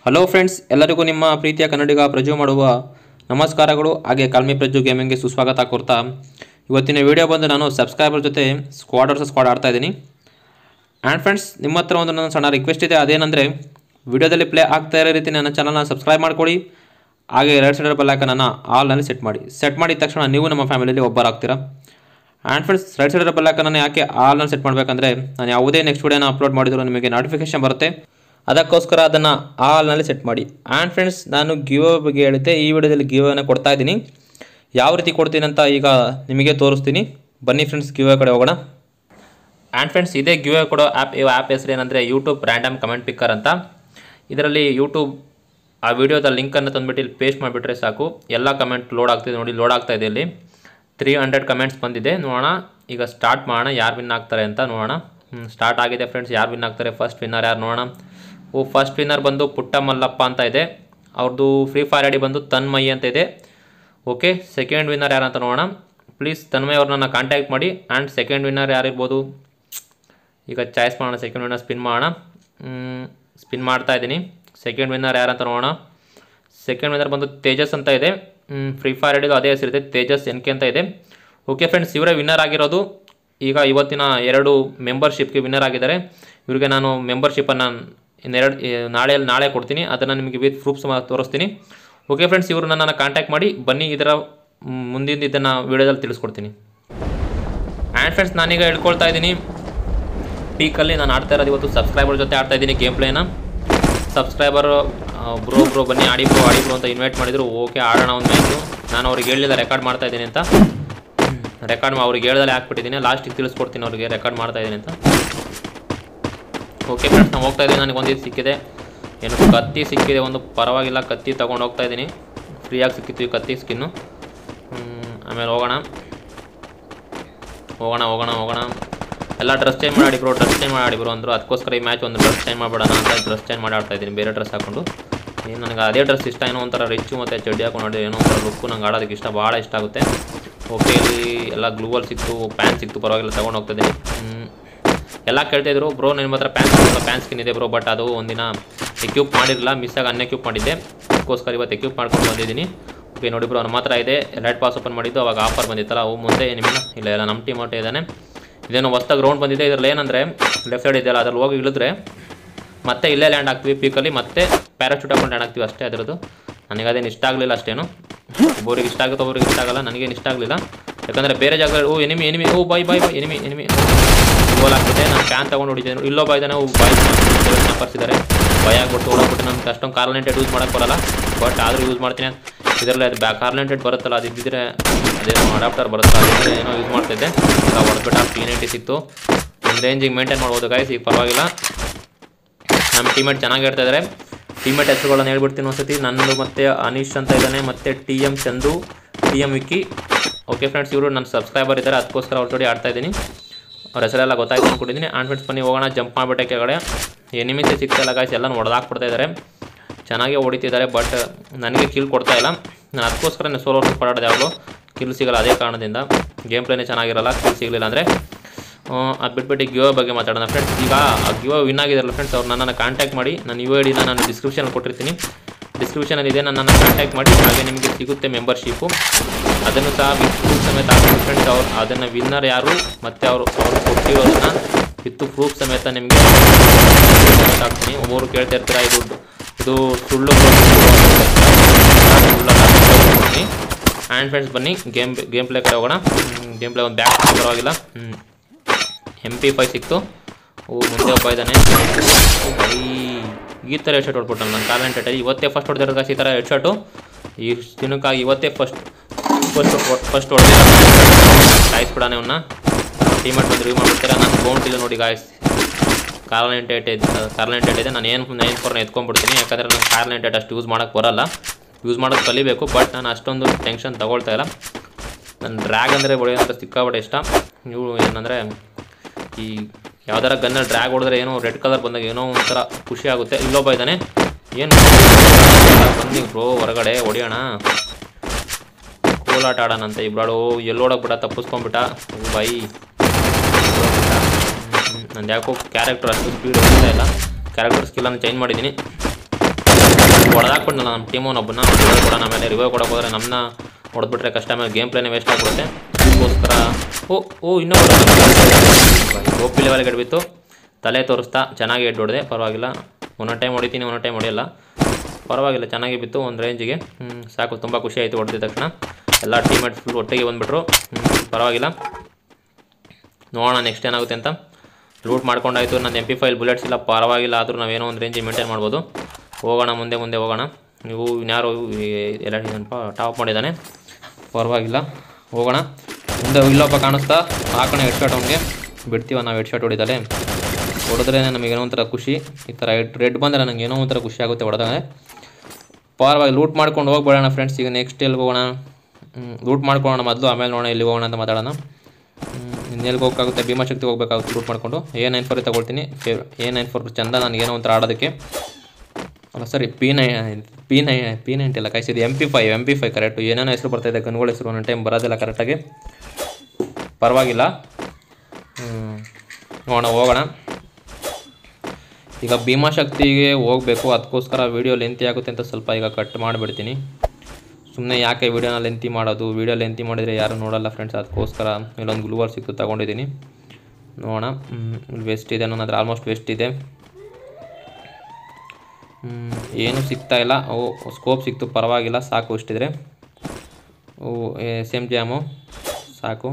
Hello friends ಎಲ್ಲರಿಗೂ ನಿಮ್ಮ ಪ್ರೀತಿಯ ಕನ್ನಡಿಗ ಪ್ರಜು ಮಾಡುವ ನಮಸ್ಕಾರಗಳು ಹಾಗೆ ಕಾಲ್ಮಿ ಪ್ರಜು ಗೇಮಿಂಗ್ಗೆ ಸುಸ್ವಾಗತ ಕೋರ್ತಾ ಇವತ್ತಿನ ವಿಡಿಯೋ ಬಂದು ನಾನು ಸಬ್ಸ್ಕ್ರೈಬರ್ ಜೊತೆ ಸ್ಕ್ವಾಡ್ ವರ್ಸಸ್ ಸ್ಕ್ವಾಡ್ ಆಡ್ತಾ ಇದ್ದೀನಿ ಆ್ಯಂಡ್ ಫ್ರೆಂಡ್ಸ್ ನಿಮ್ಮ ಹತ್ರ ಒಂದು ನನ್ನ ಸಣ್ಣ ರಿಕ್ವೆಸ್ಟ್ ಇದೆ ಅದೇನೆಂದರೆ ವಿಡಿಯೋದಲ್ಲಿ ಪ್ಲೇ ಆಗ್ತಾ ಇರೋ ರೀತಿ ನನ್ನ ಚಾನಲ್ನ ಸಬ್ಸ್ಕ್ರೈಬ್ ಮಾಡ್ಕೊಳ್ಳಿ ಹಾಗೆ ಎರಡು ಸೈಡರ್ ಬೆಲ್ಲೈಕನನ್ನು ಆಲ್ನಲ್ಲಿ ಸೆಟ್ ಮಾಡಿ ಸೆಟ್ ಮಾಡಿದ ತಕ್ಷಣ ನೀವು ನಮ್ಮ ಫ್ಯಾಮಿಲಿಯಲ್ಲಿ ಒಬ್ಬರಾಗ್ತೀರಾ ಆ್ಯಂಡ್ ಫ್ರೆಂಡ್ಸ್ ರೈಟ್ ಸೈಡರ್ ಬೆಲ್ಲೈಕನನ್ನು ಯಾಕೆ ಆಲ್ನಲ್ಲಿ ಸೆಟ್ ಮಾಡಬೇಕಂದ್ರೆ ನಾನು ಯಾವುದೇ ನೆಕ್ಸ್ಟ್ ವಿಡಿಯೋನ ಅಪ್ಲೋಡ್ ಮಾಡಿದ್ರು ನಿಮಗೆ ನೋಟಿಫಿಕೇಶನ್ ಬರುತ್ತೆ ಅದಕ್ಕೋಸ್ಕರ ಅದನ್ನು ಆಲ್ನಲ್ಲಿ ಸೆಟ್ ಮಾಡಿ ಆ್ಯಂಡ್ ಫ್ರೆಂಡ್ಸ್ ನಾನು ಗಿವ್ ಬಗ್ಗೆ ಹೇಳಿದ್ದೆ ಈ ವಿಡಿಯೋದಲ್ಲಿ ಗಿವ್ ಕೊಡ್ತಾ ಇದ್ದೀನಿ ಯಾವ ರೀತಿ ಕೊಡ್ತೀನಿ ಅಂತ ಈಗ ನಿಮಗೆ ತೋರಿಸ್ತೀನಿ ಬನ್ನಿ ಫ್ರೆಂಡ್ಸ್ ಗಿವ್ ಕಡೆ ಹೋಗೋಣ ಆ್ಯಂಡ್ ಫ್ರೆಂಡ್ಸ್ ಇದೇ ಗಿವ್ ಕೊಡೋ ಆ್ಯಪ್ ಈ ಆ್ಯಪ್ ಹೆಸರು ಏನಂದರೆ ಯೂಟ್ಯೂಬ್ ರ್ಯಾಂಡಮ್ ಕಮೆಂಟ್ ಪಿಕ್ಕರ್ ಅಂತ ಇದರಲ್ಲಿ ಯೂಟ್ಯೂಬ್ ಆ ವಿಡಿಯೋದ ಲಿಂಕನ್ನು ತಂದುಬಿಟ್ಟು ಇಲ್ಲಿ ಪೇಸ್ಟ್ ಮಾಡಿಬಿಟ್ರೆ ಸಾಕು ಎಲ್ಲ ಕಮೆಂಟ್ ಲೋಡ್ ಆಗ್ತಿದೆ ನೋಡಿ ಲೋಡ್ ಆಗ್ತಾ ಇದೆ ಇಲ್ಲಿ ತ್ರೀ ಹಂಡ್ರೆಡ್ ಕಮೆಂಟ್ಸ್ ಬಂದಿದೆ ನೋಡೋಣ ಈಗ ಸ್ಟಾರ್ಟ್ ಮಾಡೋಣ ಯಾರು ವಿನ್ ಆಗ್ತಾರೆ ಅಂತ ನೋಡೋಣ ಸ್ಟಾರ್ಟ್ ಆಗಿದೆ ಫ್ರೆಂಡ್ಸ್ ಯಾರು ವಿನ್ ಆಗ್ತಾರೆ ಫಸ್ಟ್ ವಿನ್ನರ್ ಯಾರು ನೋಡೋಣ ಓ ಫಸ್ಟ್ ವಿನ್ನರ್ ಬಂದು ಪುಟ್ಟ ಮಲ್ಲಪ್ಪ ಅಂತ ಇದೆ ಅವ್ರದ್ದು ಫ್ರೀ ಫೈರ್ ಐ ಡಿ ಬಂದು ತನ್ಮಯಿ ಅಂತ ಇದೆ ಓಕೆ ಸೆಕೆಂಡ್ ವಿನ್ನರ್ ಯಾರು ಅಂತ ನೋಡೋಣ ಪ್ಲೀಸ್ ತನ್ಮಯ್ ಅವ್ರನ್ನ ಕಾಂಟ್ಯಾಕ್ಟ್ ಮಾಡಿ ಆ್ಯಂಡ್ ಸೆಕೆಂಡ್ ವಿನ್ನರ್ ಯಾರಿರ್ಬೋದು ಈಗ ಚಾಯ್ಸ್ ಮಾಡೋಣ ಸೆಕೆಂಡ್ ವಿನ್ನರ್ ಸ್ಪಿನ್ ಮಾಡೋಣ ಸ್ಪಿನ್ ಮಾಡ್ತಾ ಇದ್ದೀನಿ ಸೆಕೆಂಡ್ ವಿನ್ನರ್ ಯಾರು ಅಂತ ನೋಡೋಣ ಸೆಕೆಂಡ್ ವಿನ್ನರ್ ಬಂದು ತೇಜಸ್ ಅಂತ ಇದೆ ಫ್ರೀ ಫೈರ್ ಹಿಡಿದು ಅದೇ ಹೆಸರಿದೆ ತೇಜಸ್ ಎನ್ ಕೆ ಅಂತ ಇದೆ ಓಕೆ ಫ್ರೆಂಡ್ಸ್ ಇವರೇ ವಿನ್ನರ್ ಆಗಿರೋದು ಈಗ ಇವತ್ತಿನ ಎರಡು ಮೆಂಬರ್ಶಿಪ್ಗೆ ವಿನ್ನರ್ ಆಗಿದ್ದಾರೆ ಇವರಿಗೆ ನಾನು ಮೆಂಬರ್ಶಿಪ್ಪನ್ನು ಇನ್ನೆರಡು ನಾಳೆ ನಾಳೆ ಕೊಡ್ತೀನಿ ಅದನ್ನು ನಿಮಗೆ ವಿತ್ ಪ್ರೂಫ್ಸ್ ತೋರಿಸ್ತೀನಿ ಓಕೆ ಫ್ರೆಂಡ್ಸ್ ಇವರು ನನ್ನನ್ನು ಕಾಂಟ್ಯಾಕ್ಟ್ ಮಾಡಿ ಬನ್ನಿ ಇದರ ಮ್, ಮುಂದಿನ ಇದನ್ನು ವಿಡಿಯೋದಲ್ಲಿ ತಿಳಿಸ್ಕೊಡ್ತೀನಿ ಆ್ಯಂಡ್ ಫ್ರೆಂಡ್ಸ್ ನಾನೀಗ ಹೇಳ್ಕೊಳ್ತಾ ಇದ್ದೀನಿ ಪೀಕಲ್ಲಿ ನಾನು ಆಡ್ತಾ ಇರೋದು ಇವತ್ತು ಸಬ್ಸ್ಕ್ರೈಬರ್ ಜೊತೆ ಆಡ್ತಾ ಇದ್ದೀನಿ ಗೇಮ್ ಪ್ಲೇನ ಸಬ್ಸ್ಕ್ರೈಬರ್ ಬ್ರೋ ಬ್ರೋ ಬನ್ನಿ ಆಡಿ ಬ್ರೋ ಆಡಿ ಬ್ರೋ ಅಂತ ಇನ್ವೈಟ್ ಮಾಡಿದ್ರು ಓಕೆ ಆಡೋಣ ಒಂದು ಮ್ಯಾಚು ನಾನು ಅವ್ರಿಗೆ ಹೇಳಿಲ್ಲ ರೆಕಾರ್ಡ್ ಮಾಡ್ತಾ ಇದ್ದೀನಿ ಅಂತ ರೆಕಾರ್ಡ್ ಅವ್ರಿಗೆ ಹೇಳ್ದಲ್ಲೇ ಹಾಕ್ಬಿಟ್ಟಿದ್ದೀನಿ ಲಾಸ್ಟಿಗೆ ತಿಳಿಸ್ಕೊಡ್ತೀನಿ ಅವ್ರಿಗೆ ರೆಕಾರ್ಡ್ ಮಾಡ್ತಾ ಇದ್ದೀನಿ ಅಂತ ಓಕೆ ಫ್ರೆಂಡ್ಸ್ ನಾವು ಹೋಗ್ತಾ ಇದ್ದೀನಿ ನನಗೆ ಒಂದು ಇದು ಸಿಕ್ಕಿದೆ ಏನು ಕತ್ತಿ ಸಿಕ್ಕಿದೆ ಒಂದು ಪರವಾಗಿಲ್ಲ ಕತ್ತಿ ತೊಗೊಂಡು ಹೋಗ್ತಾ ಇದ್ದೀನಿ ಫ್ರೀಯಾಗಿ ಸಿಕ್ಕಿತ್ತು ಈ ಕತ್ತಿ ಸ್ಕಿನ್ನು ಆಮೇಲೆ ಹೋಗೋಣ ಹೋಗೋಣ ಹೋಗೋಣ ಹೋಗೋಣ ಎಲ್ಲ ಡ್ರೆಸ್ ಚೇಂಜ್ ಮಾಡಿ ಬ್ರೋ ಡ್ರೆಸ್ ಚೇಂಜ್ ಮಾಡಿ ಬ್ರೋ ಅಂದರು ಅದಕ್ಕೋಸ್ಕರ ಈ ಮ್ಯಾಚ್ ಒಂದು ಡ್ರೆಸ್ ಚೇಂಜ್ ಮಾಡ್ಬೇಡೋಣ ಅಂತ ಡ್ರೆಸ್ ಚೇಂಜ್ ಮಾಡಿ ಆಡ್ತಾ ಇದ್ದೀನಿ ಬೇರೆ ಡ್ರೆಸ್ ಹಾಕೊಂಡು ಏನು ನನಗೆ ಅದೇ ಡ್ರೆಸ್ ಇಷ್ಟ ಏನೋ ಒಂಥರ ರಿಚ್ಚು ಮತ್ತು ಚಡ್ಡಿ ಹಾಕೊಂಡು ನೋಡಿ ಏನೋ ಒಂಥರ ಲುಕ್ಕು ನಂಗೆ ಆಡೋದಕ್ಕೆ ಇಷ್ಟ ಭಾಳ ಇಷ್ಟ ಆಗುತ್ತೆ ಓಕೆ ಇಲ್ಲಿ ಎಲ್ಲ ಗ್ಲೂವಲ್ ಸಿಕ್ತು ಪ್ಯಾನ್ ಸಿಕ್ತು ಪರವಾಗಿಲ್ಲ ತೊಗೊಂಡು ಹೋಗ್ತಾ ಇದ್ದೀನಿ ಹ್ಮ್. ಎಲ್ಲ ಕೇಳ್ತಾಯಿದ್ರು ಬ್ರೋ ನಿಮ್ಮ ಹತ್ರ ಪ್ಯಾನ್ ಸಿಕ್ಕಿಲ್ಲ ಪ್ಯಾನ್ ಸ್ಕಿನ್ ಇದೆ ಬ್ರೋ ಬಟ್ ಅದು ಒಂದಿನ ಎಕ್ಯೂಪ್ ಮಾಡಿರಲಿಲ್ಲ ಮಿಸ್ಸಾಗಿ ಅನ್ಎಕ್ಯೂಪ್ ಮಾಡಿದ್ದೆ ಅದಕ್ಕೋಸ್ಕರ ಇವತ್ತು ಎಕ್ಯೂಪ್ ಮಾಡ್ಕೊಂಡು ಬಂದಿದ್ದೀನಿ ಓಕೆ ನೋಡಿ ಬ್ರೋ ನಮ್ಮ ಹತ್ರ ಇದೆ ರೆಡ್ ಪಾಸ್ ಓಪನ್ ಮಾಡಿದ್ದು ಅವಾಗ ಆಫರ್ ಬಂದಿತ್ತಲ್ಲ ಅವು ಮುಂದೆ ನಿಮ್ಮನ್ನ ಇಲ್ಲ ಇಲ್ಲ ನಮ್ಮ ಟೀಮ್ ಒಟ್ಟು ಇದ್ದಾನೆ ಇದೇನೋ ಹೊಸ್ದಾಗಿ ಗ್ರೌಂಡ್ ಬಂದಿದೆ ಇದರಲ್ಲಿ ಏನಂದರೆ ಲೆಫ್ಟ್ ಸೈಡ್ ಇದೆಯಲ್ಲ ಅದ್ರಲ್ಲಿ ಹೋಗಿ ಇಳಿದ್ರೆ ಮತ್ತೆ ಇಲ್ಲೇ ಲ್ಯಾಂಡ್ ಆಗ್ತೀವಿ ಪೀಕಲ್ಲಿ ಮತ್ತೆ ಪ್ಯಾರಾಶೂಟ್ ಹಾಕೊಂಡು ಲ್ಯಾಂಡ್ ಆಗ್ತೀವಿ ಅಷ್ಟೇ ಅದರದ್ದು ನನಗೆ ಅದೇನು ಇಷ್ಟ ಆಗಲಿಲ್ಲ ಅಷ್ಟೇನು ಒಬ್ಬರಿಗೆ ಇಷ್ಟ ಆಗುತ್ತೆ ಒಬ್ಬರಿಗೆ ಇಷ್ಟ ಆಗಲ್ಲ ನನಗೇನು ಇಷ್ಟ ಆಗಲಿಲ್ಲ ಯಾಕಂದರೆ ಬೇರೆ ಜಾಗದಲ್ಲಿ ಓ ಎನಿಮಿ ಎನಿಮಿ ಓ bye bye bye enemy enemy goal ಆಗ್ತಿದೆ ನಾನು ಫ್ಯಾನ್ ತೊಗೊಂಡು ಹೊಡಿತಿದ್ದೆ ಇಲ್ಲೋ ಬಾಯ್ ಇದ್ದಾನೆ ಓ ಬಾಯ್ ಬರ್ಸಿದ್ದಾರೆ ಭಯ ಆಗ್ಬಿಟ್ಟು ಓಡೋಗ್ಬಿಟ್ಟು ನಮ್ಗೆ ಅಷ್ಟೊಂದು ಕಾರ್ಲೆಂಟೆಡ್ ಯೂಸ್ ಮಾಡೋಕ್ಕೆ ಬರಲ್ಲ ಬಟ್ ಆದರೂ ಯೂಸ್ ಮಾಡ್ತೀನಿ ಇದರಲ್ಲಿ ಅದು ಬ್ಯಾ ಕಾರ್ಲೆಂಟೆಡ್ ಬರುತ್ತಲ್ಲ ಅದು ಇದ್ದಿದ್ರೆ ಅದೇನೋ ಅಡಾಪ್ಟರ್ ಬರುತ್ತಲ್ಲ ಅದಿದ್ರೆ ಏನೋ ಯೂಸ್ ಮಾಡ್ತಿದ್ದೆ ಹೊಡೆದ್ಬಿಟ್ಟು ಟಿ ನೈಂಟಿ ಸಿಕ್ತು ಒಂದು ರೇಂಜಿಗೆ ಮೇಂಟೈನ್ ಮಾಡ್ಬೋದು ಗಾಯ್ಸ್ ಈಗ ಪರವಾಗಿಲ್ಲ ನಮ್ಮ ಟೀಮೇಟ್ ಚೆನ್ನಾಗಿ ಹೇಳ್ತಾ ಇದ್ದಾರೆ ಟೀಮೇಟ್ ಹೆಸರುಗಳನ್ನ ಹೇಳ್ಬಿಡ್ತೀನಿ ಒಂದ್ಸತಿ ನನ್ನದು ಮತ್ತು ಅನೀಶ್ ಅಂತ ಇದ್ದಾನೆ ಮತ್ತು T M Chandu T M Vicky okay friends ಇವರು ನನ್ನ ಸಬ್ಸ್ಕ್ರೈಬರ್ ಇದ್ದಾರೆ ಅದಕ್ಕೋಸ್ಕರ ಅವ್ರ ಜೋಡಿ ಆಡ್ತಾ ಇದ್ದೀನಿ ಅವ್ರ ಹೆಸರೆಲ್ಲ ಗೊತ್ತಾಯ್ತು ಅಂದ್ಕೊಂಡಿದ್ದೀನಿ ಆ್ಯಂಡ್ ಫ್ರೆಂಡ್ಸ್ ಬನ್ನಿ ಹೋಗೋಣ ಜಂಪ್ ಮಾಡಿಬಿಟ್ಟೆ ಕೆಳಗಡೆ ಎನಿಮಿಸೆ ಸಿಗ್ತಾಯಿಲ್ಲ ಗಾಯ್ಸ್ ಎಲ್ಲ ಹೊಡೆದಾಕ್ಬಿಡ್ತಾ ಇದ್ದಾರೆ ಚೆನ್ನಾಗೇ ಹೊಡಿತಿದ್ದಾರೆ ಬಟ್ ನನಗೆ ಕಿಲ್ ಕೊಡ್ತಾ ಇಲ್ಲ ನಾನು ಅದಕ್ಕೋಸ್ಕರ ಸೋಲೋ ಪಡೋದು ಯಾವಾಗಲೂ ಕಿಲ್ ಸಿಗಲ್ಲ ಅದೇ ಕಾರಣದಿಂದ ಗೇಮ್ ಪ್ಲೇನೇ ಚೆನ್ನಾಗಿರಲ್ಲ ಕಿಲ್ ಸಿಗಲಿಲ್ಲ ಅಂದರೆ ಅದು ಬಿಟ್ಬಿಟ್ಟು ಗಿವ ಬಗ್ಗೆ ಮಾತಾಡೋಣ ಫ್ರೆಂಡ್ಸ್ ಈಗ ಆ ಗಿವ ವಿನ್ ಆಗಿದಾರಲ್ಲ ಫ್ರೆಂಡ್ಸ್ ಅವ್ರು ನನ್ನನ್ನು ಕಾಂಟ್ಯಾಕ್ಟ್ ಮಾಡಿ ನಾನು ಯು ಐ ಡಿನ ನಾನು ಡಿಸ್ಕ್ರಿಪ್ಷನಲ್ಲಿ ಕೊಟ್ಟಿರ್ತೀನಿ ಡಿಸ್ಕ್ರಿಪ್ಷನಲ್ಲಿ ಇದೆ ನನ್ನನ್ನು ಕಾಂಟ್ಯಾಕ್ಟ್ ಮಾಡಿ ಹಾಗೆ ನಿಮಗೆ ಸಿಗುತ್ತೆ ಮೆಂಬರ್ಶಿಪ್ಪು ಅದನ್ನು ಸಹ ವಿತ್ ಪ್ರೂಫ್ ಸಮೇತ ಹಾಕ್ತೀನಿ ಫ್ರೆಂಡ್ಸ್ ಅವ್ರು ಅದನ್ನು ವಿನ್ನರ್ ಯಾರು ಮತ್ತು ಅವರು ಅವ್ರು ಕೊಟ್ಟಿರೋದನ್ನ ವಿತ್ ಪ್ರೂಫ್ ಸಮೇತ ನಿಮಗೆ ಹಾಕ್ತೀನಿ ಒಬ್ಬರು ಕೇಳ್ತಾ ಇರ್ತೀರಾ ಇದು ಇದು ಸುಳ್ಳು ಸುಳ್ಳು ಆ್ಯಂಡ್ ಫ್ರೆಂಡ್ಸ್ ಬನ್ನಿ ಗೇಮ್ ಗೇಮ್ ಪ್ಲೇ ಕಡೆ ಹೋಗೋಣ ಗೇಮ್ ಪ್ಲೇ ಒಂದು ಬ್ಯಾಕ್ ಪರವಾಗಿಲ್ಲ ಹ್ಞೂ ಎಮ್ ಪಿ ಫೈ ಸಿಕ್ತು ಓ ಮುಂದೆ ಒಬ್ಬ ಇದ್ದಾನೆ ಓ ಬೈ ಈ ಥರ ಹೆಡ್ಶಾಟ್ ಹೊಡ್ಬಿಟ್ಟು ನನ್ನ ಟ್ಯಾಲೆಂಟ್ ಹೆಡ್ ಇವತ್ತೇ ಫಸ್ಟ್ ಹೊಡೆದಿರೋ ಕಾಸು ಈ ಥರ ಹೆಡ್ಶಾಟು ಈ ದಿನಕ್ಕಾಗಿ ಇವತ್ತೇ ಫಸ್ಟ್ ಫಸ್ಟ್ ಫಸ್ಟ್ ಹೊಡೆದಿಲ್ಲ ಕಾಯಿಸ್ಬಿಡಾನೆ ಅವನ್ನ ಟೀಮೇಟ್ ಬಂದು ರಿವ್ಯೂ ಮಾಡಿಬಿಡ್ತಾರೆ ನಾನು ಕೌಂಟ್ ಇಲ್ಲ ನೋಡಿ ಗಾಯ್ಸ್ ಕಾರ್ಲೆಂಟ್ ಏಟ್ ಇದೆ ಕಾರ್ಲೆಂಟ್ ಏಟ್ ಇದೆ ನಾನು ಏನು ನೈನ್ ಫೋರ್ನ ಎತ್ಕೊಂಡ್ಬಿಡ್ತೀನಿ ಯಾಕಂದರೆ ನಾನು ಕಾರ್ಲೆಂಟ್ ಏಟ್ ಅಷ್ಟು ಯೂಸ್ ಮಾಡೋಕ್ಕೆ ಬರಲ್ಲ ಯೂಸ್ ಮಾಡೋದು ಕಲಿಬೇಕು ಬಟ್ ನಾನು ಅಷ್ಟೊಂದು ಟೆನ್ಷನ್ ತೊಗೊಳ್ತಾ ಇಲ್ಲ ನನ್ನ ಡ್ರ್ಯಾಗ್ ಅಂದರೆ ಹೊಡೆಯೋದಂತ ಸಿಕ್ಕಾಪಟ್ಟೆ ಇಷ್ಟ ನೀವು ಏನಂದರೆ ಈ ಯಾವ್ದಾರ ಗನ್ನಲ್ಲಿ ಡ್ರ್ಯಾಗ್ ಹೊಡೆದ್ರೆ ಏನೋ ರೆಡ್ ಕಲರ್ ಬಂದಾಗ ಏನೋ ಒಂಥರ ಖುಷಿ ಆಗುತ್ತೆ ಇಲ್ಲೊಬ್ಬ ಇದ್ದಾನೆ ಏನು ಬನ್ನಿ ಬ್ರೋ ಹೊರಗಡೆ ಹೊಡಿಯೋಣ ಕೋಲಾಟ ಆಡೋಣ ಅಂತ ಇಬ್ಬಳು ಎಲ್ಲೋಡಕ್ ಬಿಡ ತಪ್ಪಿಸ್ಕೊಂಡ್ಬಿಟ್ಟ ಓ ಬೈ ನಂದು ಯಾಕೋ ಕ್ಯಾರೆಕ್ಟರ್ ಅಷ್ಟು ಸ್ಪೀಡ್ ಹೋಗ್ತಾ ಇಲ್ಲ ಕ್ಯಾರೆಕ್ಟರ್ ಸ್ಕಿಲ್ಲನ್ನು ಚೇಂಜ್ ಮಾಡಿದ್ದೀನಿ ಹೊಡೆದಾಕ್ಬಿಟ್ನಲ್ಲ ನಮ್ಮ ಟೀಮವನ್ನೊಬ್ಬನ ರಿವೈವ್ ಕೊಡೋಣ ಆಮೇಲೆ ರಿವೈವ್ ಕೊಡೋಕೆ ಹೋದರೆ ನಮ್ಮನ್ನ ಹೊಡೆದ್ಬಿಟ್ರೆ ಕಷ್ಟ ಆಮೇಲೆ ಗೇಮ್ ಪ್ಲೇನೇ ವೇಸ್ಟ್ ಆಗಿಬಿಡುತ್ತೆ ಅದಕ್ಕೋಸ್ಕರ ಓ ಓ ಇನ್ನೂ ಓಪಿ ಲೆವೆಲ್ಗೆ ಹಿಡ್ಬಿತ್ತು ತಲೆ ತೋರಿಸ್ತಾ ಚೆನ್ನಾಗಿ ಹೆಡ್ ಹೊಡೆದೆ ಪರವಾಗಿಲ್ಲ ಒಂದೊಂದು ಟೈಮ್ ಹೊಡಿತೀನಿ ಒಂದೊಂದು ಟೈಮ್ ಹೊಡೆಯಲ್ಲ ಪರವಾಗಿಲ್ಲ ಚೆನ್ನಾಗಿ ಬಿತ್ತು ಒಂದು ರೇಂಜಿಗೆ ಹ್ಮ್, ಸಾಕು ತುಂಬ ಖುಷಿ ಆಯಿತು ಹೊಡೆದಿದ ತಕ್ಷಣ ಎಲ್ಲ ಟೀಮೇಟ್ಸ್ ಫುಲ್ ಒಟ್ಟಿಗೆ ಬಂದುಬಿಟ್ರು ಪರವಾಗಿಲ್ಲ ನೋಡೋಣ ನೆಕ್ಸ್ಟ್ ಏನಾಗುತ್ತೆ ಅಂತ ಲೂಟ್ ಮಾಡ್ಕೊಂಡಾಯ್ತು ನನ್ನ ಎಂ ಪಿ ಫೈಲ್ ಬುಲೆಟ್ಸ್ ಇಲ್ಲ ಪರವಾಗಿಲ್ಲ ಆದರೂ ನಾವೇನೋ ಒಂದು ರೇಂಜಿಗೆ ಮೇಂಟೈನ್ ಮಾಡ್ಬೋದು ಹೋಗೋಣ ಮುಂದೆ ಮುಂದೆ ಹೋಗೋಣ ನೀವು ಇನ್ಯಾರು ಈ ಎಲ್ಲ ಏನಪ್ಪ ಟಾಪ್ ಮಾಡಿದ್ದಾನೆ ಪರವಾಗಿಲ್ಲ ಹೋಗೋಣ ಮುಂದೆ ಇಲ್ಲೊಬ್ಬ ಕಾಣಿಸ್ತಾ ಹಾಕೋಣ ಹೆಡ್ ಶಾಟ್ ಅವ್ನಿಗೆ ಬಿಡ್ತೀವ ನಾವು ಹೆಡ್ ಶಾಟ್ ಹೊಡಿದಲೆ ಹೊಡೆದ್ರೆ ನಮಗೆ ಏನೋ ಒಂಥರ ಖುಷಿ ಈ ಥರ ರೆಡ್ ರೆಡ್ ಬಂದರೆ ನನಗೆ ಏನೋ ಒಂಥರ ಖುಷಿ ಆಗುತ್ತೆ ಹೊಡೆದಾಗ ಪರವಾಗಿ ಲೂಟ್ ಮಾಡ್ಕೊಂಡು ಹೋಗ್ಬೇಡೋಣ ಫ್ರೆಂಡ್ಸ್ ಈಗ ನೆಕ್ಸ್ಟ್ ಎಲ್ಲಿ ಹೋಗೋಣ ಲೂಟ್ ಮಾಡ್ಕೊಳ್ಳೋಣ ಮೊದಲು ಆಮೇಲೆ ನೋಡೋಣ ಎಲ್ಲಿ ಹೋಗೋಣ ಅಂತ ಮಾತಾಡೋಣ ಇನ್ನೆಲ್ಲಿಗೆ ಹೋಗೋಕ್ಕಾಗುತ್ತೆ ಭೀಮಾಶಕ್ತಿ ಹೋಗ್ಬೇಕಾಗುತ್ತೆ ಲೂಟ್ ಮಾಡಿಕೊಂಡು ಎ ನೈನ್ ಫೋರ್ ತಗೊಳ್ತೀನಿ ಎ ನೈನ್ ಫೋರ್ ಚಂದ ನನಗೆ ಏನೋ ಒಂಥರ ಆಡೋದಕ್ಕೆ ಅಲ್ಲ ಸರಿ ಪಿ ನೈ ಪಿ ನೈ ಪಿ ನೈಂಟಿ ಎಲ್ಲ ಕಾಯಿಸಿದ್ದು M P five M P five correct ಏನೇನೋ ಹೆಸರು ಬರ್ತಾಯಿದೆ ಗನ್ಗಳ ಹೆಸರು ಒಂದೊಂದು ಟೈಮ್ ಬರೋದಿಲ್ಲ ಕರೆಕ್ಟಾಗಿ ಪರವಾಗಿಲ್ಲ ಹ್ಮ್. ನೋಡೋಣ ಹೋಗೋಣ ಈಗ ಭೀಮಾಶಕ್ತಿಗೆ ಹೋಗಬೇಕು ಅದಕ್ಕೋಸ್ಕರ ವೀಡಿಯೋ ಲೆಂತಿ ಆಗುತ್ತೆ ಅಂತ ಸ್ವಲ್ಪ ಈಗ ಕಟ್ ಮಾಡಿಬಿಡ್ತೀನಿ ಸುಮ್ಮನೆ ಯಾಕೆ ವೀಡಿಯೋನ ಲೆಂತಿ ಮಾಡೋದು ವೀಡಿಯೋ ಲೆಂತಿ ಮಾಡಿದರೆ ಯಾರು ನೋಡಲ್ಲ ಫ್ರೆಂಡ್ಸ್ ಅದಕ್ಕೋಸ್ಕರ ಇಲ್ಲೊಂದು ಗ್ಲೂವರ್ ಸಿಕ್ತು ತಗೊಂಡಿದ್ದೀನಿ ನೋಡೋಣ ವೆಸ್ಟ್ ಇದೆ ನನ್ನ ಹತ್ರ ಆಲ್ಮೋಸ್ಟ್ ವೆಸ್ಟ್ ಇದೆ ಹ್ಮ್, ಏನೂ ಸಿಗ್ತಾ ಇಲ್ಲ ಓ ಸ್ಕೋಪ್ ಸಿಕ್ತು ಪರವಾಗಿಲ್ಲ ಸಾಕು ಇಷ್ಟಿದ್ರೆ ಓ ಸೇಮ್ ಜಾಮು ಸಾಕು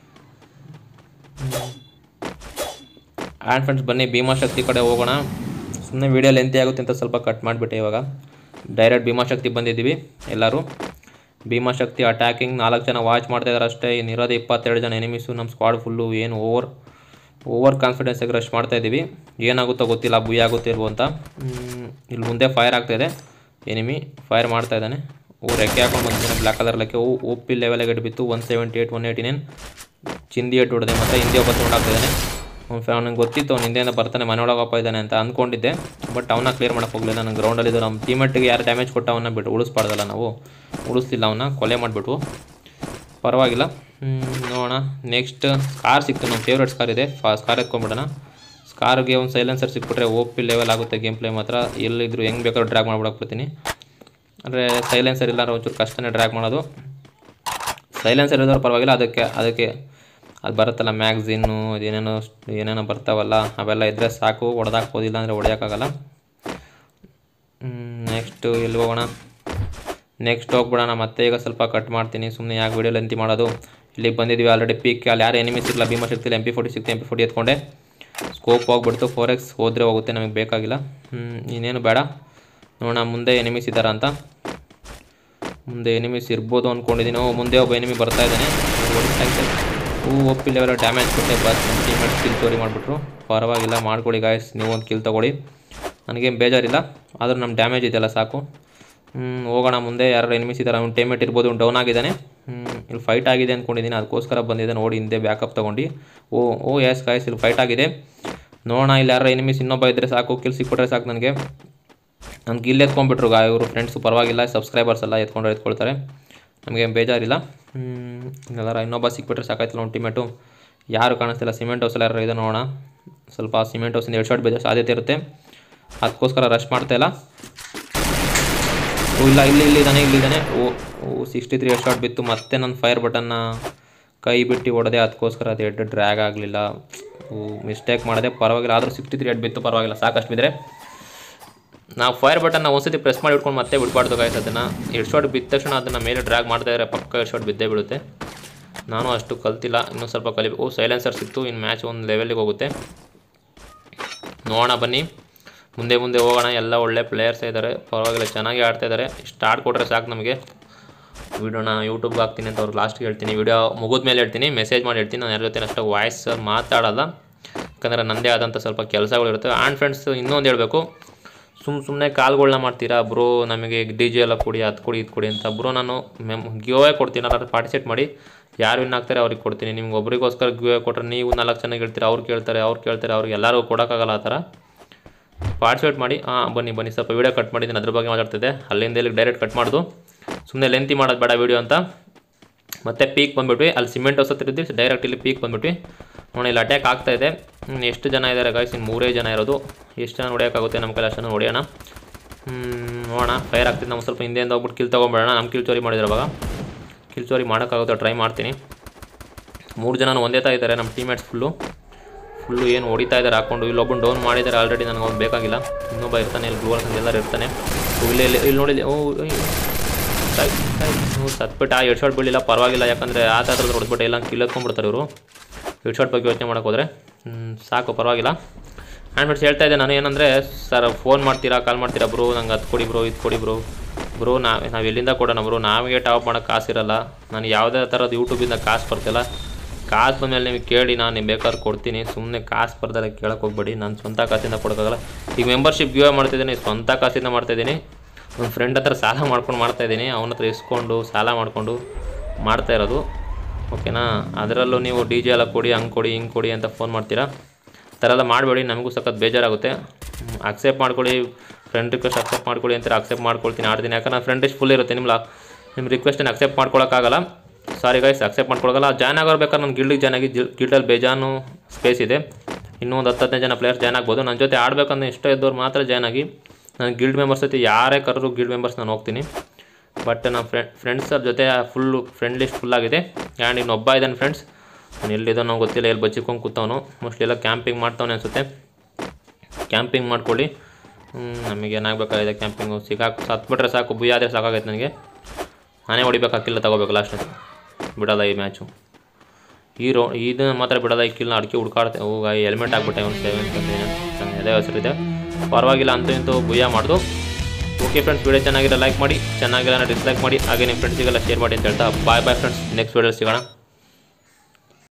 ಆ್ಯಂಡ್ ಫ್ರೆಂಡ್ಸ್ ಬನ್ನಿ ಭೀಮಾಶಕ್ತಿ ಕಡೆ ಹೋಗೋಣ ಸುಮ್ಮನೆ ವೀಡಿಯೋ ಲೆಂತಿ ಆಗುತ್ತೆ ಅಂತ ಸ್ವಲ್ಪ ಕಟ್ ಮಾಡಿಬಿಟ್ಟೆ ಇವಾಗ ಡೈರೆಕ್ಟ್ ಭೀಮಾಶಕ್ತಿ ಬಂದಿದ್ದೀವಿ ಎಲ್ಲರೂ ಭೀಮಾಶಕ್ತಿ ಅಟ್ಯಾಕಿಂಗ್ ನಾಲ್ಕು ಜನ ವಾಚ್ ಮಾಡ್ತಾ ಇದ್ದಾರೆ ಅಷ್ಟೇ ಇನ್ನಿರೋದು ಇಪ್ಪತ್ತೆರಡು ಜನ ಎನಿಮೀಸು ನಮ್ಮ ಸ್ಕ್ವಾಡ್ ಫುಲ್ಲು ಏನು ಓವರ್ ಓವರ್ ಕಾನ್ಫಿಡೆನ್ಸಾಗಿ ರಶ್ ಮಾಡ್ತಾ ಇದ್ದೀವಿ ಏನಾಗುತ್ತೋ ಗೊತ್ತಿಲ್ಲ ಬುಯ್ ಆಗುತ್ತೆ ಇಲ್ವೋ ಅಂತ ಹ್ಮ್, ಇಲ್ಲಿ ಮುಂದೆ ಫೈರ್ ಆಗ್ತಾಯಿದೆ ಎನಿಮಿ ಫೈರ್ ಮಾಡ್ತಾ ಇದ್ದಾನೆ ಓ ರೆಕ್ಕೆ ಹಾಕೊಂಡು ಬಂದಿದ್ದಾನೆ ಬ್ಲ್ಯಾಕ್ ಕಲರ್ ಲೆಕ್ಕೆ ಓ ಓ ಪಿ ಲೆವೆಲ್ಗೆ ಬಿತ್ತು one seventy eight one eighty nine ಚಿಂದಿ ಏಟ್ ಹೊಡೆದೆ ಮತ್ತು ಹಿಂದೆ ಒಬ್ಬ ತೊಗೊಂಡಾಗ್ತಿದ್ದಾನೆ ಅವ್ನು ಅವ್ನಿಗೆ ಗೊತ್ತಿತ್ತು ಅವ್ನು ಹಿಂದೆಯಿಂದ ಬರ್ತಾನೆ ಮನೆಯೊಳಗಪ್ಪ ಇದ್ದಾನೆ ಅಂತ ಅಂದ್ಕೊಂಡಿದ್ದೆ ಬಟ್ ಅವನ್ನ ಕ್ಲಿಯರ್ ಮಾಡೋಕೆ ಹೋಗಲಿಲ್ಲ ನನ್ನ ಗ್ರೌಂಡಲ್ಲಿದ್ದು ನಮ್ಮ ಟೀಮೆಟ್ಟಿಗೆ ಯಾರು ಡ್ಯಾಮೇಜ್ ಕೊಟ್ಟ ಅವನ್ನ ಬಿಟ್ಟು ಉಳಿಸ್ಬಾರ್ದಲ್ಲ ನಾವು ಉಳಿಸ್ಲಿಲ್ಲ ಅವನ್ನ ಕೊಲೆ ಮಾಡಿಬಿಟ್ವು ಪರವಾಗಿಲ್ಲ ಹ್ಮ್, ನೋಡೋಣ ನೆಕ್ಸ್ಟ್ ಸ್ಕಾರ್ ಸಿಕ್ತು ನಮ್ಮ ಫೇವ್ರೆಟ್ ಸ್ಕಾರ್ ಇದೆ ಫಾ ಸ್ಕಾರ್ ಎತ್ಕೊಂಡ್ಬಿಡೋಣ ಸ್ಕಾರ್ಗೆ ಒಂದು ಸೈಲೆನ್ಸರ್ ಸಿಕ್ಬಿಟ್ರೆ ಓ ಪಿ ಲೆವೆಲ್ ಆಗುತ್ತೆ ಗೇಮ್ ಪ್ಲೇ ಮಾತ್ರ ಎಲ್ಲಿದ್ರು ಹೆಂಗೆ ಬೇಕಾದ್ರೂ ಡ್ರ್ಯಾಗ್ ಮಾಡ್ಬಿಡಕ್ಬಿಡ್ತೀನಿ ಅಂದರೆ ಸೈಲೆನ್ಸರ್ ಇಲ್ಲ ಅಂದ್ರೆ ಒಂಚೂರು ಕಷ್ಟನೇ ಡ್ರ್ಯಾಗ್ ಮಾಡೋದು ಸೈಲೆನ್ಸರ್ ಇರೋರು ಪರವಾಗಿಲ್ಲ ಅದಕ್ಕೆ ಅದಕ್ಕೆ ಅದು ಬರುತ್ತಲ್ಲ ಮ್ಯಾಗ್ಝಿನ್ನು ಅದೇನೇನೋ ಏನೇನೋ ಬರ್ತಾವಲ್ಲ ಅವೆಲ್ಲ ಇದ್ದರೆ ಸಾಕು ಹೊಡೆದಾಕ್ಬೋದಿಲ್ಲ ಅಂದರೆ ಹೊಡೆಯೋಕ್ಕಾಗಲ್ಲ ನೆಕ್ಸ್ಟು ಎಲ್ಲಿ ಹೋಗೋಣ ನೆಕ್ಸ್ಟ್ ಹೋಗ್ಬಿಡೋಣ ಮತ್ತೆ ಈಗ ಸ್ವಲ್ಪ ಕಟ್ ಮಾಡ್ತೀನಿ ಸುಮ್ಮನೆ ಯಾಕೆ ವೀಡಿಯೋ ಲೆಂತಿ ಮಾಡೋದು ಇಲ್ಲಿಗೆ ಬಂದಿದ್ವಿ ಆಲ್ರೆಡಿ ಪೀಕ್ ಅಲ್ಲಿ ಯಾರು ಎನಿಮಿ ಸಿಗಲ್ಲ ಭೀಮಾ ಸಿಗ್ತಿಲ್ಲ ಎಮ್ ಪಿ ಫೋರ್ಟಿ ಸಿಗ್ತೀನಿ ಎಮ್ ಪಿ ಫೋರ್ಟಿ ಎತ್ಕೊಂಡೆ ಸ್ಕೋಪ್ ಹೋಗ್ಬಿಡ್ತು ಫೋರ್ ಎಕ್ಸ್ ಹೋದರೆ ಹೋಗುತ್ತೆ ನಮಗೆ ಬೇಕಾಗಿಲ್ಲ ಹ್ಮ್, ಇನ್ನೇನು ಬೇಡ ನೋಡೋಣ ಮುಂದೆ ಎನಿಮೀಸ್ ಇದ್ದಾರಾ ಅಂತ ಮುಂದೆ ಎನಿಮೀಸ್ ಇರ್ಬೋದು ಅಂದ್ಕೊಂಡಿದ್ದೀನಿ ಓ ಮುಂದೆ ಒಬ್ಬ ಎನಿಮಿ ಬರ್ತಾ ಇದ್ದಾನೆ ಹೂ ಒಪ್ಪಿ ಲೆವೆಲ್ ಡ್ಯಾಮೇಜ್ ಕೊಟ್ಟೆ ಬಸ್ ಟೀಮೇಟ್ ಕಿಲ್ ಚೋರಿ ಮಾಡಿಬಿಟ್ರು ಪರವಾಗಿಲ್ಲ ಮಾಡ್ಕೊಳ್ಳಿ ಗಾಯಸ್ ನೀವು ಒಂದು ಕಿಲ್ ತೊಗೊಳ್ಳಿ ನನಗೇನು ಬೇಜಾರಿಲ್ಲ ಆದರೂ ನಮ್ಮ ಡ್ಯಾಮೇಜ್ ಇದೆಯಲ್ಲ ಸಾಕು ಹ್ಮ್, ಹೋಗೋಣ ಮುಂದೆ ಯಾರು ಎನಿಮೀಸ್ ಇದ್ದಾರೆ ಅವ್ನು ಟೇಮೆಟ್ ಇರ್ಬೋದು ಅವ್ನು ಡೌನ್ ಆಗಿದ್ದಾನೆ ಹ್ಮ್, ಇಲ್ಲಿ ಫೈಟ್ ಆಗಿದೆ ಅಂದ್ಕೊಂಡಿದ್ದೀನಿ ಅದಕ್ಕೋಸ್ಕರ ಬಂದಿದೆ ನೋಡಿ ಹಿಂದೆ ಬ್ಯಾಕಪ್ ತೊಗೊಂಡು ಓ ಓ ಎಸ್ ಗಾಯಸ್ ಇಲ್ಲಿ ಫೈಟ್ ಆಗಿದೆ ನೋಡೋಣ ಇಲ್ಲಿ ಯಾರು ಎನಿಮೀಸ್ ಇನ್ನೊಬ್ಬ ಇದ್ದರೆ ಸಾಕು ಕಿಲ್ ಸಿಕ್ಬಿಟ್ರೆ ಸಾಕು ನನಗೆ ನಮ್ಗೆ ಇಲ್ಲಿ ಎತ್ಕೊಂಡ್ಬಿಟ್ರು ಗಾ ಇವರು ಫ್ರೆಂಡ್ಸು ಪರವಾಗಿಲ್ಲ ಸಬ್ಸ್ಕ್ರೈಬರ್ಸ್ ಎಲ್ಲ ಎತ್ಕೊಂಡು ಎತ್ಕೊಳ್ತಾರೆ ನಮಗೆ ಬೇಜಾರಿಲ್ಲ ಹ್ಮ್, ಎಲ್ಲರ ಇನ್ನೊಬ್ಬ ಸಿಕ್ಬಿಟ್ರೆ ಸಾಕಾಯ್ತಲ್ಲ ಒಂದು ಟೀಮೇಟು ಯಾರು ಕಾಣಿಸ್ತಿಲ್ಲ ಸಿಮೆಂಟ್ ಹೌಸ್ ಎಲ್ಲ ಯಾರು ಇದೆ ನೋಡೋಣ ಸ್ವಲ್ಪ ಸಿಮೆಂಟ್ ಹೌಸಿಂದ ಎರಡು ಶಾಟ್ ಬಿದ್ದ ಸಾಧ್ಯತೆ ಇರುತ್ತೆ ಅದಕ್ಕೋಸ್ಕರ ರಶ್ ಮಾಡ್ತಾ ಇಲ್ಲ ಓ ಇಲ್ಲ ಇಲ್ಲಿ ಇಲ್ಲಿ ಇದ್ದಾನೆ ಇಲ್ಲಿ ಇದ್ದಾನೆ ಓ ಓ ಸಿಕ್ಸ್ಟಿ ತ್ರೀ ಎರಡು ಶಾಟ್ ಬಿತ್ತು ಮತ್ತೆ ನನ್ನ ಫೈರ್ ಬಟನ್ನ ಕೈ ಬಿಟ್ಟು ಹೊಡೆದೆ ಅದಕ್ಕೋಸ್ಕರ ಅದು ಹೆಡ್ ಡ್ರ್ಯಾಗ್ ಆಗಲಿಲ್ಲ ಓ ಮಿಸ್ಟೇಕ್ ಮಾಡಿದೆ ಪರವಾಗಿಲ್ಲ ಆದರೂ ಸಿಕ್ಸ್ಟಿ ತ್ರೀ ಹೆಡ್ ಬಿತ್ತು ಪರವಾಗಿಲ್ಲ ಸಾಕಷ್ಟು ಬಿದ್ದರೆ ನಾವು ಫೈರ್ ಬಟನ್ನ ಒಂದ್ಸತಿ ಪ್ರೆಸ್ ಮಾಡಿ ಇಟ್ಕೊಂಡು ಮತ್ತೆ ಬಿಡಬಾರ್ದು ಗಾಯ್ಸ್ ಅದನ್ನು ಹೆಡ್ ಶಾಟ್ ಬಿದ್ದ ತಕ್ಷಣ ಅದನ್ನು ಮೇಲೆ ಡ್ರ್ಯಾಗ್ ಮಾಡ್ತಾ ಇದ್ರೆ ಪಕ್ಕ ಹೆಡ್ ಶಾಟ್ ಬಿದ್ದೇ ಬೀಳುತ್ತೆ ನಾನು ಅಷ್ಟು ಕಲ್ತಿಲ್ಲ ಇನ್ನೂ ಸ್ವಲ್ಪ ಕಲಿಬೇಕು ಓ ಸೈಲೆನ್ಸರ್ ಸಿಕ್ತು ಇನ್ನು ಮ್ಯಾಚ್ ಒಂದು ಲೆವೆಲಿಗೆ ಹೋಗುತ್ತೆ ನೋಡೋಣ ಬನ್ನಿ ಮುಂದೆ ಮುಂದೆ ಹೋಗೋಣ ಎಲ್ಲ ಒಳ್ಳೆ ಪ್ಲೇಯರ್ಸ್ ಇದ್ದಾರೆ ಪರವಾಗಿಲ್ಲ ಚೆನ್ನಾಗಿ ಆಡ್ತಾ ಇದ್ದಾರೆ ಸ್ಟಾರ್ಟ್ ಕೊಟ್ಟರೆ ಸಾಕು ನಮಗೆ ವಿಡಿಯೋನ ಯೂಟ್ಯೂಬ್ಗೆ ಹಾಕ್ತೀನಿ ಅಂತ ಅವ್ರಿಗೆ ಲಾಸ್ಟ್ಗೆ ಹೇಳ್ತೀನಿ ವಿಡಿಯೋ ಮುಗಿದ ಮೇಲೆ ಹೇಳ್ತೀನಿ ಮೆಸೇಜ್ ಮಾಡಿ ಹೇಳ್ತೀನಿ ನಾನು ಯಾರ ಜೊತೆ ಅಷ್ಟು ವಾಯ್ಸ್ ಮಾತಾಡಲ್ಲ ಯಾಕಂದರೆ ನನ್ನದೇ ಆದಂಥ ಸ್ವಲ್ಪ ಕೆಲಸಗಳಿರುತ್ತೆ ಆ್ಯಂಡ್ ಫ್ರೆಂಡ್ಸ್ ಇನ್ನೊಂದು ಹೇಳಬೇಕು ಸುಮ್ಮ ಸುಮ್ಮನೆ ಕಾಲ್ಗಳನ್ನ ಮಾಡ್ತೀರಾ ಬ್ರೋ ನಮಗೆ ಡಿ ಜೆ ಎಲ್ಲ ಕೊಡಿ ಅದು ಕೊಡಿ ಇದು ಕೊಡಿ ಅಂತ ಬ್ರೋ ನಾನು ಮೆಮ್ ಗಿವೇ ಕೊಡ್ತೀನಿ ಅಲ್ಲಾದ್ರೆ ಪಾರ್ಟಿಸಿಪೇಟ್ ಮಾಡಿ ಯಾರು ವಿನ್ ಆಗ್ತಾರೆ ಅವ್ರಿಗೆ ಕೊಡ್ತೀನಿ ನಿಮ್ಗೆ ಒಬ್ರಿಗೋಸ್ಕರ ಗಿವೇ ಕೊಟ್ಟರೆ ನೀವು ನಾಲ್ಕು ಚೆನ್ನಾಗಿ ಹೇಳ್ತೀರಾ ಅವ್ರು ಕೇಳ್ತಾರೆ ಅವ್ರು ಕೇಳ್ತಾರೆ ಅವ್ರಿಗೆ ಎಲ್ಲರಿಗೂ ಕೊಡೋಕ್ಕಾಗಲ್ಲ ಆ ಥರ ಪಾರ್ಟಿಸಿಪೇಟ್ ಮಾಡಿ ಹಾಂ ಬನ್ನಿ ಬನ್ನಿ ಸ್ವಲ್ಪ ವೀಡಿಯೋ ಕಟ್ ಮಾಡಿದ್ದೀನಿ ಅದ್ರ ಬಗ್ಗೆ ಮಾತಾಡ್ತಿದ್ದೆ ಅಲ್ಲಿಂದ ಇಲ್ಲಿಗೆ ಡೈರೆಕ್ಟ್ ಕಟ್ ಮಾಡೋದು ಸುಮ್ಮನೆ ಲೆಂತಿ ಮಾಡೋದು ಬೇಡ ವೀಡಿಯೋ ಅಂತ ಮತ್ತೆ ಪೀಕ್ ಬಂದ್ಬಿಟ್ವಿ ಅಲ್ಲಿ ಸಿಮೆಂಟ್ ಹೌಸ್ ಹತ್ರ ಇದ್ವಿ ಡೈರೆಕ್ಟ್ ಇಲ್ಲಿ ಪೀಕ್ ಬಂದ್ಬಿಟ್ವಿ ನೋಡಿ ಇಲ್ಲಿ ಅಟ್ಯಾಕ್ ಆಗ್ತಾ ಇದೆ ಹ್ಮ್, ಎಷ್ಟು ಜನ ಇದ್ದಾರೆ ಗಾಯ್ಸ್ ಇನ್ನು ಮೂರೇ ಜನ ಇರೋದು ಎಷ್ಟು ಜನ ಹೊಡೆಯೋಕ್ಕಾಗುತ್ತೆ ನಮ್ಮ ಕೈಲಿ ಅಷ್ಟನ್ನು ಹೊಡೆಯೋಣ ಹ್ಮ್, ನೋಡೋಣ ಫೈರ್ ಆಗ್ತಿದ್ದು ನಾವು ಸ್ವಲ್ಪ ಹಿಂದೆಯಿಂದ ಹೋಗ್ಬಿಟ್ಟು ಕಿಲ್ ತೊಗೊಂಬೇಡೋಣ ನಮ್ಮ ಕಿಲ್ ಚೋರಿ ಮಾಡಿದ್ರೆ ಅವಾಗ ಕಿಲ್ ಚೋರಿ ಮಾಡೋಕ್ಕಾಗುತ್ತೆ ಟ್ರೈ ಮಾಡ್ತೀನಿ ಮೂರು ಜನ ಒಂದೇ ತಾ ಇದ್ದಾರೆ ನಮ್ಮ ಟೀಮೇಟ್ಸ್ ಫುಲ್ಲು ಫುಲ್ಲು ಏನು ಹೊಡಿತಾ ಇದ್ದಾರೆ ಹಾಕೊಂಡು ಇಲ್ಲೊಬ್ಬನು ಡೌನ್ ಮಾಡಿದ್ದಾರೆ ಆಲ್ರೆಡಿ ನನಗೆ ಅವ್ನು ಬೇಕಾಗಿಲ್ಲ ಇನ್ನೊಬ್ಬ ಇರ್ತಾನೆ ಇಲ್ಲಿ ಗ್ಲೂವರ್ಸ್ ಅಂತ ಎಲ್ಲರೂ ಇರ್ತಾನೆ ಇಲ್ಲಿ ಇಲ್ಲಿ ಇಲ್ಲಿ ನೋಡಿ ಓ ಸತ್ಬಿಟ್ಟು ಆ ಎರಡು ಶಾಟ್ ಬೀಳಿಲ್ಲ ಪರವಾಗಿಲ್ಲ ಯಾಕಂದರೆ ಆ ಥರ ಹೊಡೆದ್ಬಿಟ್ಟು ಎಲ್ಲ ಕಿಲ್ ಎತ್ಕೊಂಡ್ಬಿಡ್ತಾರೆ ಇವರು ಎರಡು ಶಾಟ್ ಬಗ್ಗೆ ಯೋಚನೆ ಮಾಡೋಕೆ ಹೋದರೆ ಹ್ಮ್, ಸಾಕು ಪರವಾಗಿಲ್ಲ ಆ್ಯಂಡ್ ಬಿಟ್ಸ್ ಹೇಳ್ತಾ ಇದ್ದೆ ನಾನು ಏನಂದರೆ ಸರ್ ಫೋನ್ ಮಾಡ್ತೀರಾ ಕಾಲ್ ಮಾಡ್ತೀರಾ ಬ್ರೋ ನಂಗೆ ಅದು ಕೊಡಿ ಬ್ರೋ ಇದು ಕೊಡಿ ಬ್ರೋ ಬ್ರೋ ನಾವು ನಾವು ಎಲ್ಲಿಂದ ಕೊಡೋಣ ಬ್ರೋ ನಾವಿಗೆ ಟಾಪ್ ಮಾಡೋಕ್ಕೆ ಕಾಸಿರಲ್ಲ ನಾನು ಯಾವುದೇ ಥರದ್ದು ಯೂಟ್ಯೂಬಿಂದ ಕಾಸು ಬರ್ತಿಲ್ಲ ಕಾಸು ಬಂದಮೇಲೆ ನಿಮಗೆ ಕೇಳಿ ನಾನು ನಿಮ್ಗೆ ಬೇಕಾದ್ರೆ ಕೊಡ್ತೀನಿ ಸುಮ್ಮನೆ ಕಾಸು ಬರ್ದಾರೆ ಕೇಳಕ್ಕೆ ಹೋಗ್ಬೇಡಿ ನಾನು ಸ್ವಂತ ಕಾಸಿಂದ ಕೊಡೋಕ್ಕಾಗಲ್ಲ ಈಗ ಮೆಂಬರ್ಶಿಪ್ ಗಿವ್ ಮಾಡ್ತಿದ್ದೀನಿ ಸ್ವಂತ ಕಾಸಿಂದ ಮಾಡ್ತಾಯಿದ್ದೀನಿ ಒಂದು ಫ್ರೆಂಡ್ ಹತ್ರ ಸಾಲ ಮಾಡ್ಕೊಂಡು ಮಾಡ್ತಾಯಿದ್ದೀನಿ ಅವನ ಹತ್ರ ಇಸ್ಕೊಂಡು ಸಾಲ ಮಾಡಿಕೊಂಡು ಮಾಡ್ತಾ ಇರೋದು ಓಕೆನಾ ಅದರಲ್ಲೂ ನೀವು ಡಿ ಜೆ ಎಲ್ಲ ಕೊಡಿ ಹಂಗೆ ಕೊಡಿ ಹಿಂಗೆ ಕೊಡಿ ಅಂತ ಫೋನ್ ಮಾಡ್ತೀರಾ ಆ ಥರ ಎಲ್ಲ ಮಾಡಬೇಡಿ ನಮಗೂ ಸಖತ್ ಬೇಜಾರಾಗುತ್ತೆ ಅಕ್ಸೆಪ್ಟ್ ಮಾಡ್ಕೊಳ್ಳಿ ಫ್ರೆಂಡ್ ರಿಕ್ವೆಸ್ಟ್ ಅಕ್ಸೆಪ್ಟ್ ಮಾಡ್ಕೊಳ್ಳಿ ಅಂತ ಅಕ್ಸೆಪ್ಟ್ ಮಾಡ್ಕೊಳ್ತೀನಿ ಆಡ್ತೀನಿ ಯಾಕಂದ್ರೆ ನನ್ನ ಫ್ರೆಂಡ್ ಲಿಸ್ಟ್ ಫುಲ್ ಇರುತ್ತೆ ನಿಮ್ಮ ನಿಮ್ಮ ರಿಕ್ವೆಸ್ಟನ್ನು ಅಕ್ಸೆಪ್ಟ್ ಮಾಡ್ಕೊಳಕ್ಕಾಗಲ್ಲ ಸಾರಿ ಗೈಸ್ ಅಕ್ಸೆಪ್ಟ್ ಮಾಡ್ಕೊಳಕ್ಕಲ್ಲ ಜಾಯ್ನ್ ಆಗೋರು ಬೇಕಾದ್ರೆ ನನ್ನ ಗಿಲ್ಡಿಗೆ ಜಾಯ್ನ್ ಆಗಿ ಗಿಲ್ಡಲ್ಲಿ ಬೇಜಾನು ಸ್ಪೇಸ್ ಇದೆ ಇನ್ನೂ ಒಂದು ಹತ್ತು ಹದಿನೈದು ಜನ ಪ್ಲೇಯರ್ಸ್ ಜಾಯ್ನ್ ಆಗ್ಬೋದು ನನ್ನ ಜೊತೆ ಆಡಬೇಕಂದ್ರೆ ಇಷ್ಟ ಇದ್ದವ್ರು ಮಾತ್ರ ಜಾಯ್ನ್ ಆಗಿ ನನ್ನ ಗಿಲ್ಡ್ ಮೆಂಬರ್ಸ್ ಜೊತೆ ಯಾರೇ ಕರೆದ್ರು ಗಿಲ್ಡ್ ಮೆಂಬರ್ಸ್ ನಾನು ಹೋಗ್ತೀನಿ ಬಟ್ ನಮ್ಮ ಫ್ರೆಂಡ್ ಫ್ರೆಂಡ್ಸರ ಜೊತೆ ಫುಲ್ಲು ಫ್ರೆಂಡ್ ಲಿಸ್ಟ್ ಫುಲ್ ಆಗಿದೆ ಆ್ಯಂಡ್ ಇನ್ನೊಬ್ಬ ಇದ್ದಾನೆ ಫ್ರೆಂಡ್ಸ್ ನಾನು ಎಲ್ಲಿದ್ದಾನೋ ಗೊತ್ತಿಲ್ಲ ಎಲ್ಲಿ ಬಚ್ಚಿಕೊಂಡು ಕೂತವನು ಮೋಸ್ಟ್ಲಿ ಎಲ್ಲ ಕ್ಯಾಂಪಿಂಗ್ ಮಾಡ್ತಾವನೆ ಅನಿಸುತ್ತೆ ಕ್ಯಾಂಪಿಂಗ್ ಮಾಡ್ಕೊಳ್ಳಿ ಹ್ಮ್, ನಮಗೆ ಏನಾಗಬೇಕಾಗಿದೆ ಕ್ಯಾಂಪಿಂಗು ಸಿಗಾಕ್ ಸತ್ಬಿಟ್ರೆ ಸಾಕು ಭುಯ ಆದರೆ ಸಾಕಾಗೈತೆ ನನಗೆ ನಾನೇ ಹೊಡಿಬೇಕಾಗಿಲ್ಲ ತಗೋಬೇಕು ಲಾಸ್ಟ್ ಬಿಡೋಲ್ಲ ಈ ಮ್ಯಾಚು ಈ ರೋ ಇದನ್ನ ಮಾತ್ರ ಬಿಡೋದ ಈ ಕಿಲ್ನ ಅಡಿಕೆ ಹುಡ್ಕಾಡ್ತೆ ಹೋಗ ಹೆಲ್ಮೆಟ್ ಆಗ್ಬಿಟ್ಟೆ ಒಂದು ಸೆವೆನ್ ನನ್ನ ಎದೆ ಹೆಸರಿದೆ ಪರವಾಗಿಲ್ಲ ಅಂತೂ ಇಂತೂ ಭುಯ ಮಾಡ್ದು ಓಕೆ ಫ್ರೆಂಡ್ಸ್ ವಿಡಿಯೋ ಚೆನ್ನಾಗಿರೋ ಲೈಕ್ ಮಾಡಿ ಚೆನ್ನಾಗಿಲ್ಲ ಡಿಸ್ಲೈಕ್ ಮಾಡಿ ಹಾಗೆ ನಿಮ್ಮ ಫ್ರೆಂಡ್ಸಿಗೆಲ್ಲ ಶೇರ್ ಮಾಡಿ ಅಂತ ಹೇಳ್ತಾ bye bye friends next video ಸಿಗೋಣ